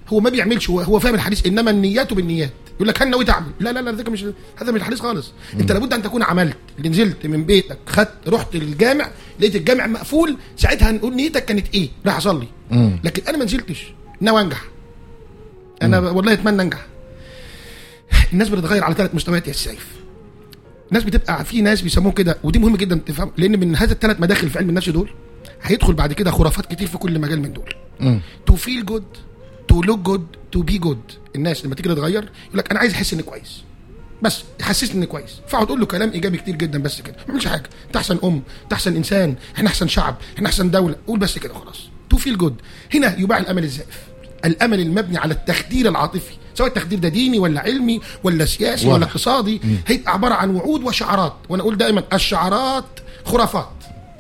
هو ما بيعملش هو هو فاهم الحديث انما النيات بالنيات يقول لك هل نويت اعمل لا لا لا ده مش هذا مش الحديث خالص انت لابد ان تكون عملت اللي نزلت من بيتك خدت رحت الجامع لقيت الجامع مقفول ساعتها هنقول نيتك كانت ايه راح اصلي مم. لكن انا ما نزلتش ناوي انجح انا والله اتمنى انجح الناس بتتغير على ثلاث مستويات يا السيف الناس بتبقى في ناس بيسموه كده ودي مهم جدا تفهم لان من هذا الثلاث مداخل في علم النفس دول هيدخل بعد كده خرافات كتير في كل مجال من دول مم. تو فيل جود تو لوك جود تو بي جود الناس لما تيجي تتغير يقول لك انا عايز احس اني كويس بس يحسسني اني كويس فاقعد اقول له كلام ايجابي كتير جدا بس كده ما تعملش حاجه انت احسن ام انت احسن انسان احنا احسن شعب احنا احسن دوله قول بس كده خلاص تو فيل جود هنا يباع الامل الزائف الامل المبني على التخدير العاطفي سواء التخدير ده ديني ولا علمي ولا سياسي ولا واضح. اقتصادي هيبقى عباره عن وعود وشعارات وانا اقول دائما الشعارات خرافات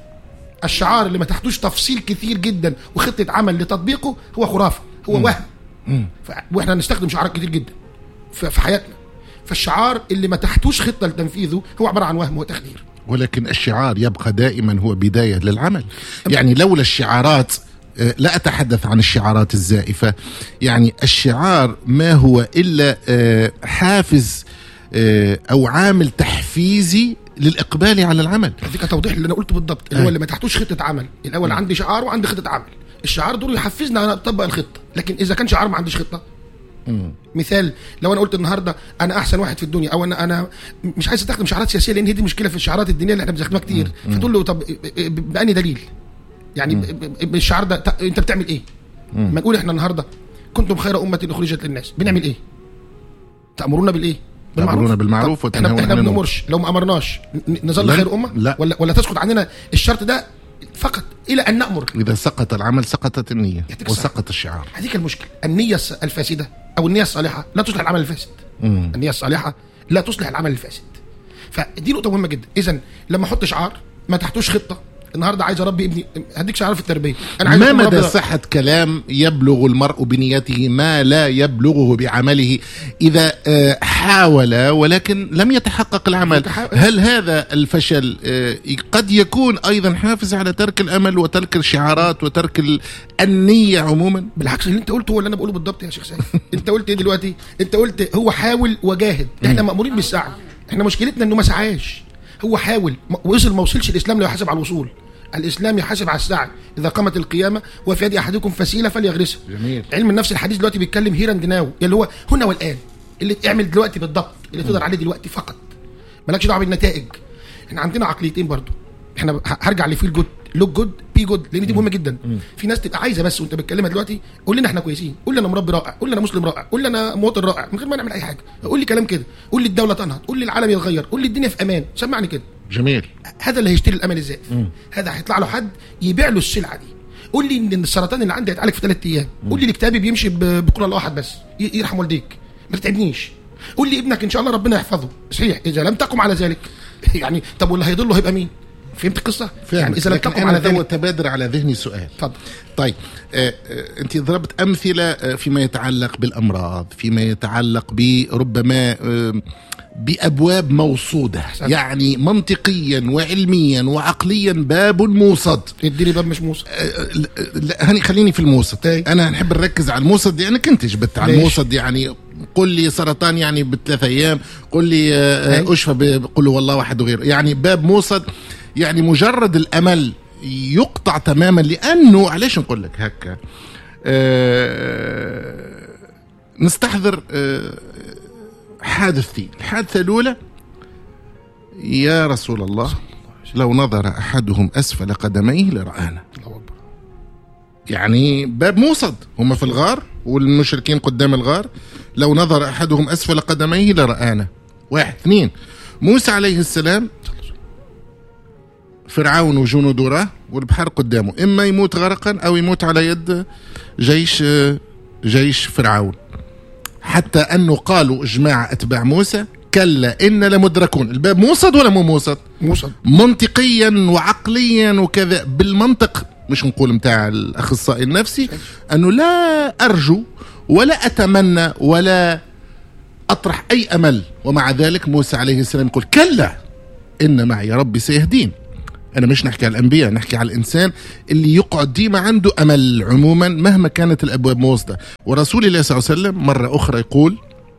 الشعار اللي ما تحتوش تفصيل كثير جدا وخطه عمل لتطبيقه هو خرافه هو وهم ف... واحنا نستخدم شعارات كتير جدا في, في حياتنا فالشعار اللي ما تحتوش خطه لتنفيذه هو عباره عن وهم وتخدير ولكن الشعار يبقى دائما هو بداية للعمل يعني لولا الشعارات آه، لا أتحدث عن الشعارات الزائفة يعني الشعار ما هو إلا آه، حافز آه، أو عامل تحفيزي للإقبال على العمل هديك توضيح اللي انا قلته بالضبط اللي هو اللي ما تحتوش خطه عمل الاول عندي شعار وعندي خطه عمل الشعار دول يحفزنا انا اطبق الخطه لكن اذا كان شعار ما عنديش خطه مثال لو انا قلت النهارده انا احسن واحد في الدنيا او انا انا مش عايز استخدم شعارات سياسيه لان هي دي مشكله في الشعارات الدينيه اللي احنا بنستخدمها كتير فتقول له طب بأني دليل يعني ب- ب- الشعار ده ت- انت بتعمل ايه؟ ما نقول احنا النهارده كنتم خير امه اخرجت للناس بنعمل ايه؟ تامرون بالايه؟ تأمرون بالمعروف طب احنا وتنهون احنا عن ما المنكر. بنأمرش لو ما امرناش ن- نظل لا- خير امه لا. ولا ولا تسقط عننا الشرط ده فقط الى ان نامر إذا سقط العمل سقطت النية يعطيك الصحة. وسقط الشعار هذيك المشكله النيه الس- الفاسده او النيه الصالحه لا تصلح العمل الفاسد مم. النيه الصالحه لا تصلح العمل الفاسد فدي نقطه مهمه جدا اذا لما احط شعار ما تحتوش خطه النهارده عايز اربي ابني هديك شعار في التربيه انا عايز ما أكون مدى مربي- صحة كلام يبلغ المرء بنيته ما لا يبلغه بعمله إذا آه، حاول ولكن لم يتحقق العمل يتحقق. هل هذا الفشل آه، قد يكون أيضا حافز على ترك الأمل وترك الشعارات وترك ال- النية عموما بالعكس اللي انت قلته هو اللي انا بقوله بالضبط يا شيخ سيد انت قلت ايه دلوقتي انت قلت هو حاول وجاهد احنا مامورين بالسعي احنا مشكلتنا انه ما سعاش هو حاول ما- وصل ما وصلش الاسلام لا يحاسب على الوصول الاسلام يحاسب على السعي اذا قامت القيامه وفي يد احدكم فسيله فليغرسها جميل. علم النفس الحديث دلوقتي بيتكلم هير اند ناو اللي هو هنا والان اللي اعمل دلوقتي بالضبط اللي تقدر عليه دلوقتي فقط مالكش دعوه بالنتائج احنا عندنا عقليتين برضو احنا ه- هرجع لفيل جود لوك جود بي جود لان دي مهمه جدا في ناس تبقى عايزه بس وانت بتكلمها دلوقتي قول لنا احنا كويسين قول لي انا مربي رائع قول لي انا مسلم رائع قول لي انا مواطن رائع من غير ما نعمل اي حاجه قول لي كلام كده قول لي الدوله تنهض قول لي العالم يتغير قول لي الدنيا في امان سمعني كده جميل هذا اللي هيشتري الامل الزائف هذا هيطلع له حد يبيع له السلعه دي قول لي ان السرطان اللي عندي هيتعالج في ثلاث ايام قول لي الكتابي بيمشي ب- بقول الله احد بس ي- يرحم والديك ما تتعبنيش قول لي ابنك ان شاء الله ربنا يحفظه صحيح اذا لم تقم على ذلك يعني طب واللي هيضله هيبقى مين فهمت القصه يعني اذا لم لكن تقم أنا على تو ذلك تبادر على ذهني سؤال اتفضل طيب آه، آه، انت ضربت امثله آه، فيما يتعلق بالامراض فيما يتعلق بربما آه، بابواب موصوده يعني منطقيا وعلميا وعقليا باب موصد اديني باب مش موسى آه، لا- لا هاني خليني في الموصد أي. انا نحب نركز على الموصد لانك انت جبت على ليش؟ الموصد يعني قل لي سرطان يعني بثلاث ايام قل لي آه، أي. آه، اشفى ب- قل هو الله واحد وغيره يعني باب موصد يعني مجرد الامل يقطع تماما لانه علاش نقول لك هكا آه، نستحضر آه، حادثتين الحادثه الاولى يا رسول الله لو نظر احدهم اسفل قدميه لرآنا الله اكبر يعني باب موصد هم في الغار والمشركين قدام الغار لو نظر احدهم اسفل قدميه لرآنا واحد اثنين موسى عليه السلام فرعون وجنوده راه والبحر قدامه اما يموت غرقا او يموت على يد جيش جيش فرعون حتى انه قالوا جماعه اتباع موسى كلا ان لمدركون الباب موصد ولا مو موصد موسى منطقيا وعقليا وكذا بالمنطق مش نقول متاع الاخصائي النفسي انه لا ارجو ولا اتمنى ولا اطرح اي امل ومع ذلك موسى عليه السلام يقول كلا ان معي ربي سيهدين انا مش نحكي على الانبياء نحكي على الانسان اللي يقعد ديما عنده امل عموما مهما كانت الابواب موصده ورسول الله صلى الله عليه وسلم مره اخرى يقول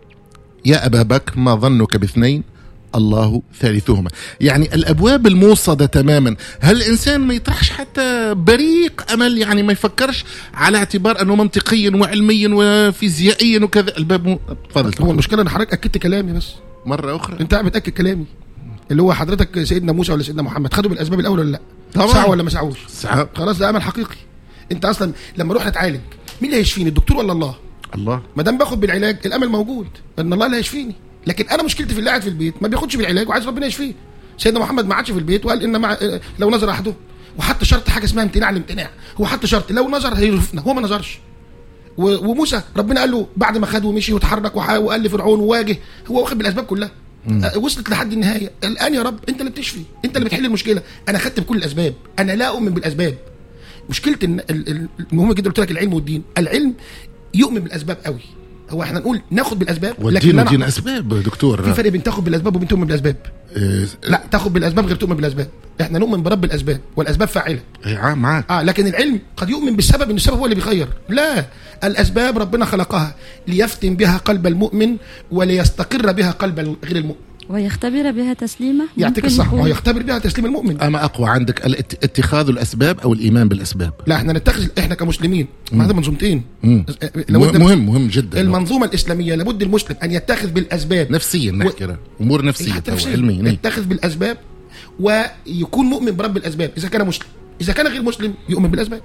يا ابا بكر ما ظنك باثنين الله ثالثهما يعني الابواب الموصده تماما هل الانسان ما يطرحش حتى بريق امل يعني ما يفكرش على اعتبار انه منطقيا وعلميا وفيزيائيا وكذا الباب مو... تفضل هو المشكله ان حضرتك اكدت كلامي بس مره اخرى انت قاعد بتاكد كلامي اللي هو حضرتك سيدنا موسى ولا سيدنا محمد خدوا بالاسباب الاول ولا لا طبعاً. سعوا ولا ما سعوش سعى. خلاص ده امل حقيقي انت اصلا لما اروح اتعالج مين اللي هيشفيني الدكتور ولا الله الله ما دام باخد بالعلاج الامل موجود ان الله اللي هيشفيني لكن انا مشكلتي في اللي قاعد في البيت ما بياخدش بالعلاج وعايز ربنا يشفيه سيدنا محمد ما عادش في البيت وقال ان مع لو نظر احدهم وحط شرط حاجه اسمها امتناع الامتناع هو حط شرط لو نظر هيشوفنا هو ما نظرش و- وموسى ربنا قال له بعد ما خد ومشي وتحرك وح- وقال لفرعون وواجه هو واخد بالاسباب كلها أه، وصلت لحد النهايه الان يا رب انت اللي بتشفي انت اللي بتحل المشكله انا خدت بكل الاسباب انا لا اؤمن بالاسباب مشكله إن ال- ال- المهم جدا قلت لك العلم والدين العلم يؤمن بالاسباب قوي هو احنا نقول ناخد بالاسباب والدين أنا- دين اسباب دكتور في فرق بين تاخد بالاسباب وبين تؤمن بالاسباب آه، لا تاخد بالاسباب غير تؤمن بالاسباب احنا نؤمن برب الاسباب والاسباب فاعله آه، معك اه لكن العلم قد يؤمن بالسبب ان السبب هو اللي بيغير لا الاسباب ربنا خلقها ليفتن بها قلب المؤمن وليستقر بها قلب غير المؤمن ويختبر بها تسليمه يعطيك ممكن الصح يكون- وهو يختبر بها تسليم المؤمن اما اقوى عندك الات- اتخاذ الاسباب او الايمان بالاسباب لا احنا نتخذ احنا كمسلمين ما هذا منظومتين مم. لابد مهم مهم جدا المنظومه الاسلاميه لابد المسلم ان يتخذ بالاسباب نفسيا نحكي و... امور نفسيه حتى تو نفسياً. علميا إيه. يتخذ بالاسباب ويكون مؤمن برب الاسباب اذا كان مسلم اذا كان غير مسلم يؤمن بالاسباب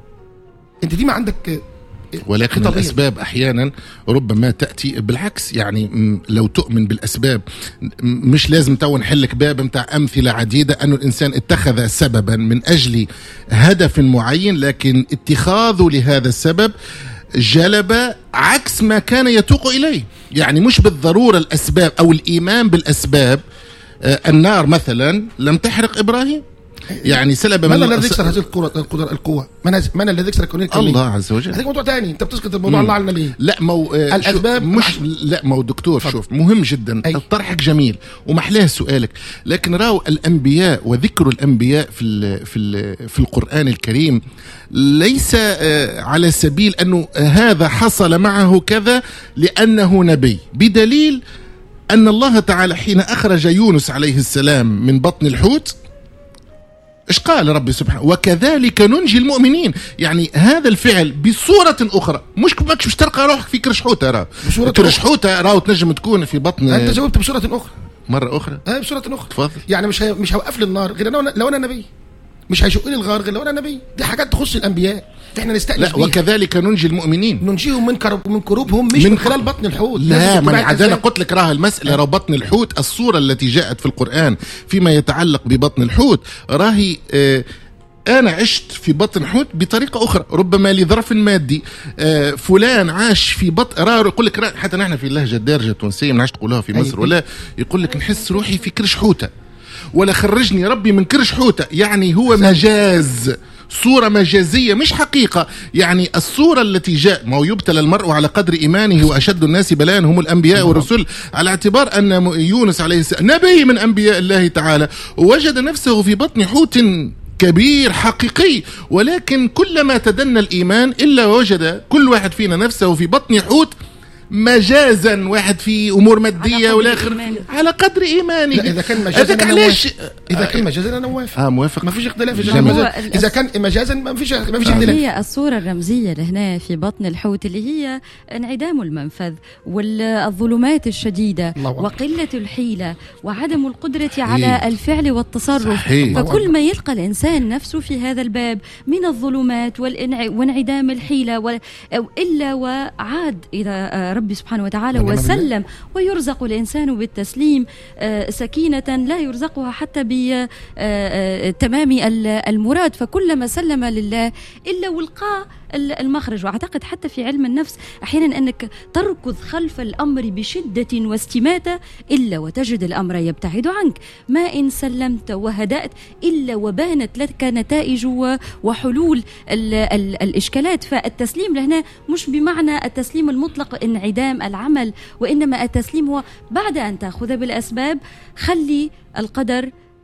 انت دي ما عندك ولكن خطابية. الاسباب احيانا ربما تاتي بالعكس يعني م، لو تؤمن بالاسباب م، مش لازم تو نحلك باب متاع امثله عديده انه الانسان اتخذ سببا من اجل هدف معين لكن اتخاذه لهذا السبب جلب عكس ما كان يتوق اليه يعني مش بالضروره الاسباب او الايمان بالاسباب آه، النار مثلا لم تحرق ابراهيم يعني سلب من من الذي يكسر هذه القوة القدر القوة من, هز- من الذي يكسر الكونية الكونية الله عز وجل هذا موضوع ثاني انت بتسقط الموضوع الله على النبي لا مو آه، الأسباب شو- مش عش- لا مو دكتور شوف مهم جدا أي. طرحك جميل ومحلاه سؤالك لكن راوا الانبياء وذكر الانبياء في ال في ال في القران الكريم ليس آه، على سبيل انه هذا حصل معه كذا لانه نبي بدليل ان الله تعالى حين اخرج يونس عليه السلام من بطن الحوت ايش قال ربي سبحانه وكذلك ننجي المؤمنين يعني هذا الفعل بصورة أخرى مش ماكش مش تلقى روحك في كرش حوتة راه بصورة كرش حوتة راهو تنجم تكون في بطن انت جاوبت بصورة اخرى مرة أخرى اه بصورة اخرى تفضل يعني مش هي... مش هوقف لي النار غير أنا لو انا نبي مش هيشق لي الغار غير لو انا نبي دي حاجات تخص الانبياء احنا نستأنس لا بيها وكذلك ننجي المؤمنين ننجيهم من كرب من كروبهم مش من من, خلال بطن الحوت لا لازم من تبقى عاد انا الأسباب. قلت لك راه المسألة راه بطن الحوت الصورة التي جاءت في القرآن فيما يتعلق ببطن الحوت راهي آه أنا عشت في بطن حوت بطريقة أخرى ربما لظرف مادي آه فلان عاش في بطن راه يقول لك راه حتى نحن في اللهجة الدارجة التونسية ما نعرفش تقولها في مصر أيوة. ولا يقول لك نحس روحي في كرش حوتة ولا خرجني ربي من كرش حوتة يعني هو مجاز صورة مجازية مش حقيقة يعني الصورة التي جاء ما هو يبتلى المرء على قدر إيمانه وأشد الناس بلاء هم الأنبياء والرسل على اعتبار أن م- يونس عليه السلام نبي من أنبياء الله تعالى ووجد نفسه في بطن حوت كبير حقيقي ولكن كلما تدنى الإيمان إلا وجد كل واحد فينا نفسه في بطن حوت مجازا واحد في امور ماديه قدر والاخر إيمانه. على قدر ايمانه لا اذا كان مجازا هذاك انا علاش موافق. اذا كان مجازا انا موافق اه موافق ما فيش اختلاف جميل. إذا كان هو مجازا- الأس- اذا كان مجازا ما فيش ما فيش اختلاف هي الصورة الرمزية لهنا في بطن الحوت اللي هي انعدام المنفذ والظلمات الشديدة الله أكبر. وقلة الحيلة وعدم القدرة على الفعل والتصرف صحيح. الله فكل ما يلقى الإنسان نفسه في هذا الباب من الظلمات والإنع... وانعدام الحيلة و... أو إلا وعاد إلى آه، ربي سبحانه وتعالى ونعم بالله. وسلم ويرزق الإنسان بالتسليم آه، سكينة لا يرزقها حتى بتمام المراد فكلما سلم لله إلا ولقاه ال- المخرج واعتقد حتى في علم النفس احيانا انك تركض خلف الامر بشده واستماته الا وتجد الامر يبتعد عنك ما ان سلمت وهدات الا وبانت لك نتائج و- وحلول ال ال الاشكالات فالتسليم لهنا مش بمعنى التسليم المطلق انعدام العمل وانما التسليم هو بعد ان تاخذ بالاسباب خلي القدر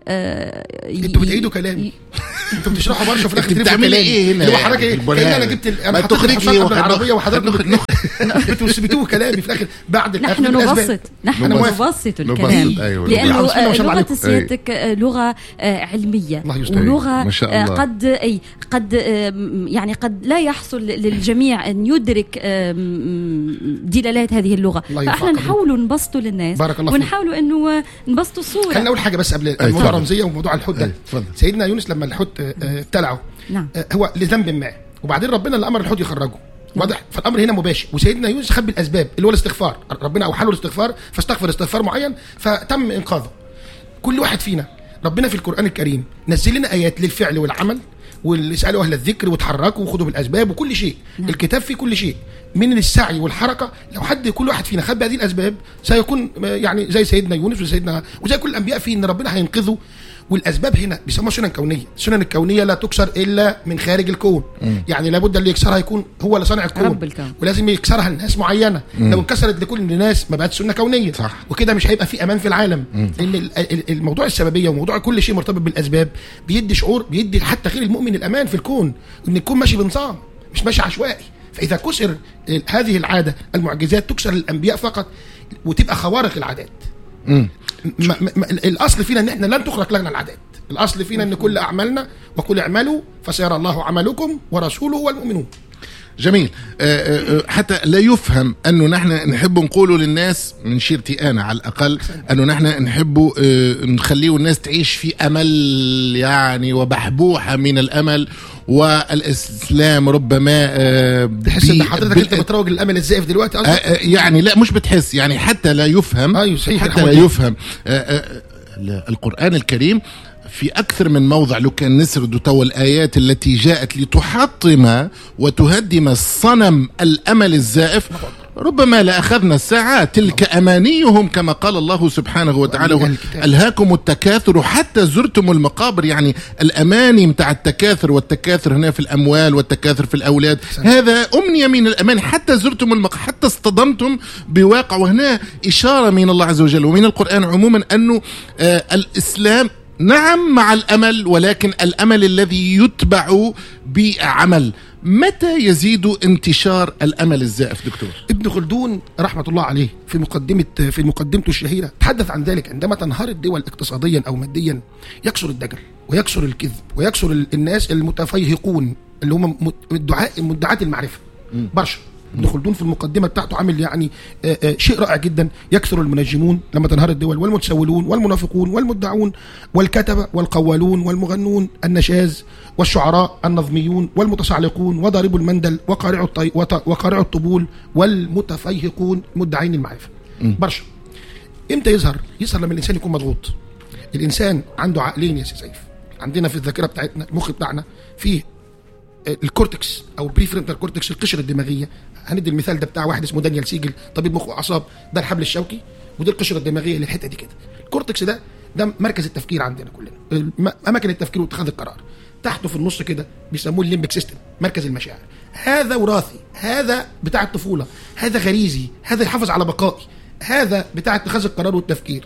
آه، ي- انتوا بتعيدوا ي- كلامي انتوا بتشرحوا برشا في الاخر انت تلفوا بتعملي كلامي. ايه هنا اللي هو يعني حضرتك في ايه البرنامج؟ كأن انا جبت ال- ما انا حطيت تخرجي الحصان قبل وخلوه- العربيه وحضرتك خلوه- بتثبتوه كلامي في الاخر بعد نحن الأسباب- الأسباب. نبسط نحن أنا موافق. نبسط نبسط، الكلام أيوة. لانه بالعكس، ما آه، شاء الله لغه عليكم. سيادتك آه، لغه آه، علميه الله يستر. ولغه ما شاء آه، الله. قد اي قد آه، م- يعني قد لا يحصل للجميع ان يدرك آه، م- دلالات هذه اللغه الله يرفع فاحنا قدرك. نحاولوا نبسطوا للناس بارك الله فيك. ونحاولوا انه آه، نبسطوا الصوره خلينا اول حاجه بس قبل اتفضل. الموضوع الرمزيه وموضوع الحوت أي، ده اتفضل. سيدنا يونس لما الحوت آه، آه، ابتلعه نعم آه، هو لذنب ما وبعدين ربنا اللي امر الحوت يخرجه واضح فالامر هنا مباشر وسيدنا يونس خد بالاسباب اللي هو الاستغفار ربنا اوحى له الاستغفار فاستغفر استغفار معين فتم انقاذه كل واحد فينا ربنا في القران الكريم نزل لنا ايات للفعل والعمل واللي اسالوا اهل الذكر وتحركوا وخدوا بالاسباب وكل شيء نعم. الكتاب فيه كل شيء من السعي والحركه لو حد كل واحد فينا خد بهذه الاسباب سيكون آه، يعني زي سيدنا يونس وسيدنا وزي كل الانبياء فيه ان ربنا هينقذه والاسباب هنا بيسموها سنن كونيه السنن الكونيه لا تكسر الا من خارج الكون يعني لابد اللي يكسرها يكون هو اللي صانع الكون رب الكون. ولازم يكسرها لناس معينه لو انكسرت لكل الناس ما بقتش سنه كونيه صح. وكده مش هيبقى في امان في العالم لان ال- ال- الموضوع السببيه وموضوع كل شيء مرتبط بالاسباب بيدي شعور بيدي حتى غير المؤمن الامان في الكون ان الكون ماشي بنظام مش ماشي عشوائي فاذا كسر ال- هذه العاده المعجزات تكسر للانبياء فقط وتبقى خوارق العادات مم. ما ما ما الاصل فينا ان احنا لن تخرق لنا العادات الاصل فينا ان كل اعمالنا وكل اعملوا فسيرى الله عملكم ورسوله والمؤمنون جميل آه، آه، آه، حتى لا يفهم انه نحن نحب نقولوا للناس من شيرتي انا على الاقل انه نحن نحب آه، نخليه الناس تعيش في امل يعني وبحبوحه من الامل والاسلام ربما آه، تحس ان بي- حضرتك بال- انت بتروج للامل الزائف دلوقتي آه، قصدك آه، يعني لا مش بتحس يعني حتى لا يفهم أيوة، صحيح، حتى الحمد لا لله. يفهم آه، آه، لا، القرآن الكريم في أكثر من موضع لو كان نسرد توا الآيات التي جاءت لتحطم وتهدم الصنم الأمل الزائف ربما لأخذنا الساعات تلك أمانيهم كما قال الله سبحانه وتعالى ومن الكتاب. ألهاكم التكاثر حتى زرتم المقابر يعني الأماني متاع التكاثر والتكاثر هنا في الأموال والتكاثر في الأولاد هذا أمنية من الأمان حتى زرتم المقابر حتى اصطدمتم بواقع وهنا إشارة من الله عز وجل ومن القرآن عموما أنه آه الإسلام نعم مع الأمل ولكن الأمل الذي يتبع بعمل متى يزيد انتشار الأمل الزائف دكتور ابن خلدون رحمه الله عليه في مقدمه في مقدمته الشهيره تحدث عن ذلك عندما تنهار الدول اقتصاديا او ماديا يكثر الدجل ويكثر الكذب ويكثر ال- الناس المتفيهقون اللي هم مت- الدعاء مدعاة المعرفه برشا ابن خلدون في المقدمه بتاعته عامل يعني آه، آه، شيء رائع جدا يكثر المنجمون لما تنهار الدول والمتسولون والمنافقون والمدعون والكتبه والقوالون والمغنون النشاز والشعراء النظميون والمتصعلقون وضاربو المندل وقارعو الطي... وط... وقارعو الطبول والمتفيهقون مدعين المعرفه برشا امتى يظهر يظهر لما الانسان يكون مضغوط الانسان عنده عقلين يا سي سيف عندنا في الذاكره بتاعتنا المخ بتاعنا فيه الكورتكس او البريفرنتال كورتكس القشره الدماغيه هندي المثال ده بتاع واحد اسمه دانيال سيجل طبيب مخ واعصاب ده الحبل الشوكي ودي القشره الدماغيه اللي الحته دي كده الكورتكس ده ده مركز التفكير عندنا كلنا الم- اماكن التفكير واتخاذ القرار تحته في النص كده بيسموه الليمبك سيستم مركز المشاعر هذا وراثي هذا بتاع الطفوله هذا غريزي هذا يحافظ على بقائي هذا بتاع اتخاذ القرار والتفكير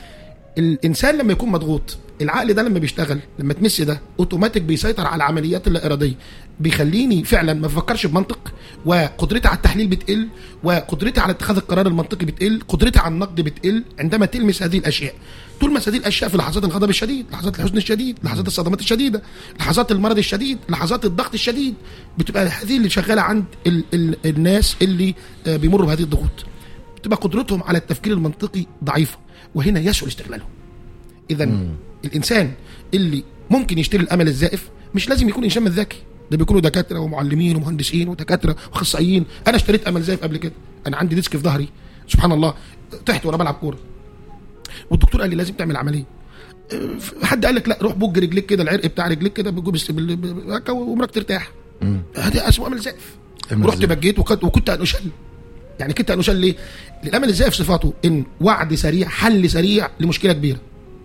الانسان لما يكون مضغوط العقل ده لما بيشتغل لما تمس ده اوتوماتيك بيسيطر على العمليات اللا اراديه بيخليني فعلا ما بفكرش بمنطق وقدرتي على التحليل بتقل وقدرتي على اتخاذ القرار المنطقي بتقل قدرتي على النقد بتقل عندما تلمس هذه الاشياء تلمس هذه الاشياء في لحظات الغضب الشديد لحظات الحزن الشديد لحظات الصدمات الشديده لحظات المرض الشديد لحظات الضغط الشديد بتبقى هذه اللي شغاله عند ال ال الناس اللي آه، بيمروا بهذه الضغوط تبقى قدرتهم على التفكير المنطقي ضعيفه وهنا يسهل استغلالهم اذا الانسان اللي ممكن يشتري الامل الزائف مش لازم يكون انسان ذكي ده بيكونوا دكاتره ومعلمين ومهندسين ودكاتره واخصائيين انا اشتريت امل زائف قبل كده انا عندي ديسك في ظهري سبحان الله تحت وانا بلعب كوره والدكتور قال لي لازم تعمل عمليه أه، حد قال لك لا روح بوج رجليك كده العرق بتاع رجليك كده بتجيب بال- بال- وامرك ترتاح هذا اسمه امل زائف أمل ورحت زائف. بجيت وكنت وكنت انشل يعني كنت انشل ليه؟ الامل الزائف صفاته ان وعد سريع حل سريع لمشكله كبيره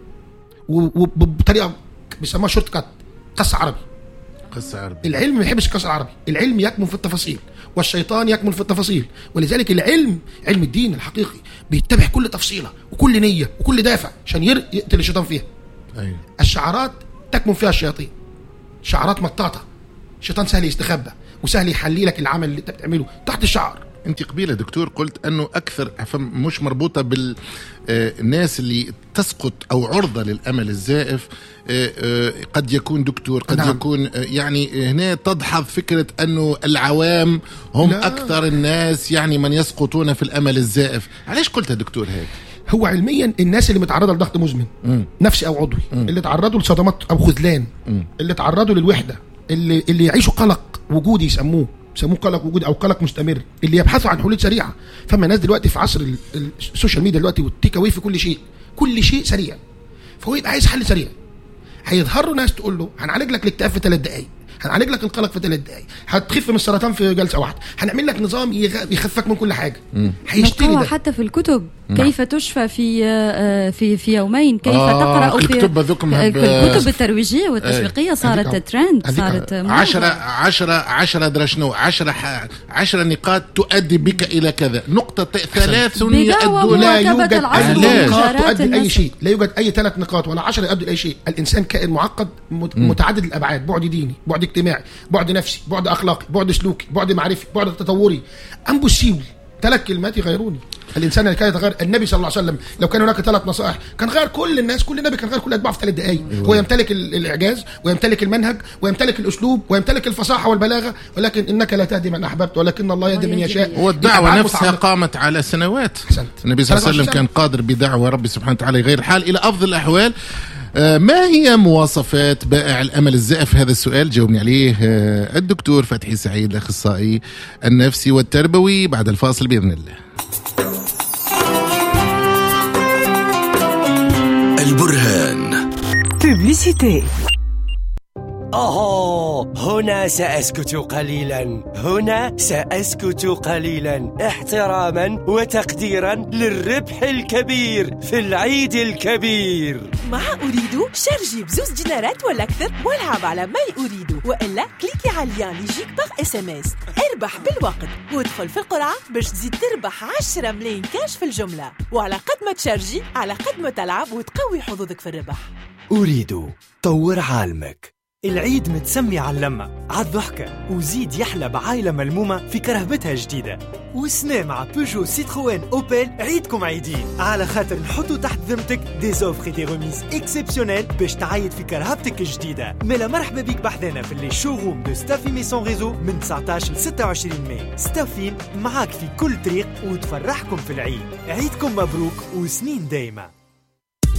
و- وبطريقه بيسموها شورت كات قص عربي قصة عربي العلم ما يحبش القص العربي العلم يكمن في التفاصيل والشيطان يكمن في التفاصيل ولذلك العلم علم الدين الحقيقي بيتبع كل تفصيله وكل نيه وكل دافع عشان ير- يقتل الشيطان فيها أيوة. الشعارات تكمن فيها الشياطين شعارات مطاطه الشيطان سهل يستخبى وسهل يحلي لك العمل اللي انت بتعمله تحت الشعار انت قبيله دكتور قلت انه اكثر فم- مش مربوطه بالناس اللي تسقط او عرضه للامل الزائف آه، آه، قد يكون دكتور قد نعم. يكون آه، يعني هنا تدحض فكره انه العوام هم لا. اكثر الناس يعني من يسقطون في الامل الزائف علاش قلت يا دكتور هيك هو علميا الناس اللي متعرضه لضغط مزمن نفسي او عضوي اللي تعرضوا لصدمات او خذلان اللي تعرضوا للوحده اللي اللي يعيشوا قلق وجودي يسموه يسموه قلق وجودي او قلق مستمر اللي يبحثوا عن حلول سريعه فما ناس دلوقتي في عصر ال- ال- السوشيال ميديا دلوقتي والتيك اواي في كل شيء كل شيء سريع فهو يبقى عايز حل سريع هيظهر له ناس تقول له هنعالج لك الاكتئاب في ثلاث دقائق هنعالج لك القلق في ثلاث دقائق هتخف من السرطان في جلسه واحده هنعمل لك نظام يغ- يخفك من كل حاجه هيشتري نلقاها ده حتى في الكتب كيف تشفى في آه، في في يومين كيف آه، تقرا في الكتب هذوكم آه، هب- الكتب الترويجيه والتسويقيه صارت هذيك- ترند هذيك- صارت موضة. عشرة عشرة عشرة درا شنو عشرة ح- عشرة نقاط تؤدي بك إلى كذا نقطة ثلاث بدعوى يؤدون لا مواكبة يوجد العصر اي علاج. نقاط ومجارات تؤدي لاي الناس. شيء لا يوجد اي ثلاث نقاط ولا عشرة يؤدي لاي شيء الانسان كائن معقد مت- متعدد الابعاد بعد ديني بعد اجتماعي بعد نفسي بعد اخلاقي بعد سلوكي بعد معرفي بعد تطوري امبوسيبل ثلاث كلمات يغيروني الانسان اللي كان يتغير النبي صلى الله عليه وسلم لو كان هناك ثلاث نصائح كان غير كل الناس كل النبي كان غير كل اتباعه في ثلاث دقائق هو يمتلك ال- الاعجاز ويمتلك المنهج ويمتلك الاسلوب ويمتلك الفصاحه والبلاغه ولكن انك لا تهدي من احببت ولكن الله يهدي من يهدي يشاء من هو الدعوة أبعاد نفسها متعمقة. قامت على سنوات أحسنت. النبي صلى الله عليه وسلم 23 كان قادر بدعوة ربي سبحانه وتعالى يغير الحال إلى أفضل الأحوال آه، ما هي مواصفات بائع الأمل الزائف هذا السؤال جاوبني عليه آه، الدكتور فتحي سعيد الأخصائي النفسي والتربوي بعد الفاصل بإذن الله البرهان Publicité. أوه هنا سأسكت قليلا هنا سأسكت قليلا احتراما وتقديرا للربح الكبير في العيد الكبير مع أريد شارجي بزوز دينارات ولا أكثر والعب على ماي أريد وإلا كليكي على اللين اللي يجيك باغ اس ام اس اربح بالوقت وادخل في القرعة باش تزيد تربح 10 ملايين كاش في الجملة وعلى قد ما تشارجي على قد ما تلعب وتقوي حظوظك في الربح أريد طور عالمك العيد متسمي على اللمة على الضحكة وزيد يحلى بعائلة ملمومة في كرهبتها جديدة وسنا مع بيجو سيتروين اوبل عيدكم عيدين على خاطر نحطوا تحت ذمتك دي زوفر دي ريميز اكسبسيونيل باش تعيد في كرهبتك الجديدة ملا مرحبا بيك بحذانا في اللي شوروم دو ستافي ميسون ريزو من 19 ل 26 ماي ستافين معاك في كل طريق وتفرحكم في العيد عيدكم مبروك وسنين دايمة